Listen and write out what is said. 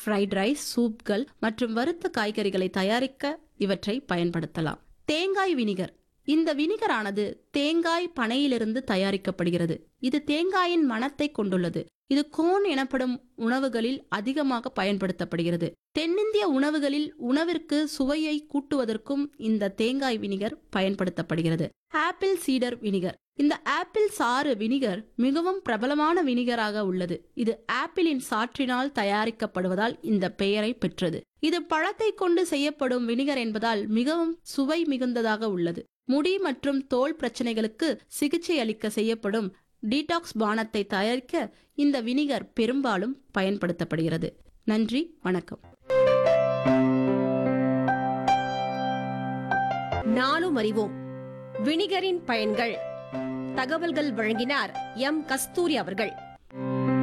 fried rice சூப்கள் மற்றும் வறுத்த காய்கறிகளை தயாரிக்க இவற்றை பயன்படுத்தலாம் தேங்காய் வினிகர் இந்த வினிகரானது தேங்காய் பனையிலிருந்து தயாரிக்கப்படுகிறது இது தேங்காயின் மணத்தை கொண்டுள்ளது இது கோன் எனப்படும் உணவுகளில் அதிகமாக பயன்படுத்தப்படுகிறது தென்னிந்திய உணவுகளில் உணவிற்கு சுவையை கூட்டுவதற்கும் இந்த தேங்காய் வினிகர் பயன்படுத்தப்படுகிறது ஆப்பிள் சீடர் வினிகர் இந்த ஆப்பிள் சாறு வினிகர் மிகவும் பிரபலமான வினிகராக உள்ளது இது ஆப்பிளின் சாற்றினால் தயாரிக்கப்படுவதால் இந்த பெயரை பெற்றது இது பழத்தை கொண்டு செய்யப்படும் வினிகர் என்பதால் மிகவும் சுவை மிகுந்ததாக உள்ளது முடி மற்றும் தோல் பிரச்சனைகளுக்கு சிகிச்சை அளிக்க செய்யப்படும் டீடாக்ஸ் பானத்தை தயாரிக்க இந்த வினிகர் பெரும்பாலும் பயன்படுத்தப்படுகிறது நன்றி வணக்கம் நானும் அறிவோம் வினிகரின் பயன்கள் தகவல்கள் வழங்கினார் எம் கஸ்தூரி அவர்கள்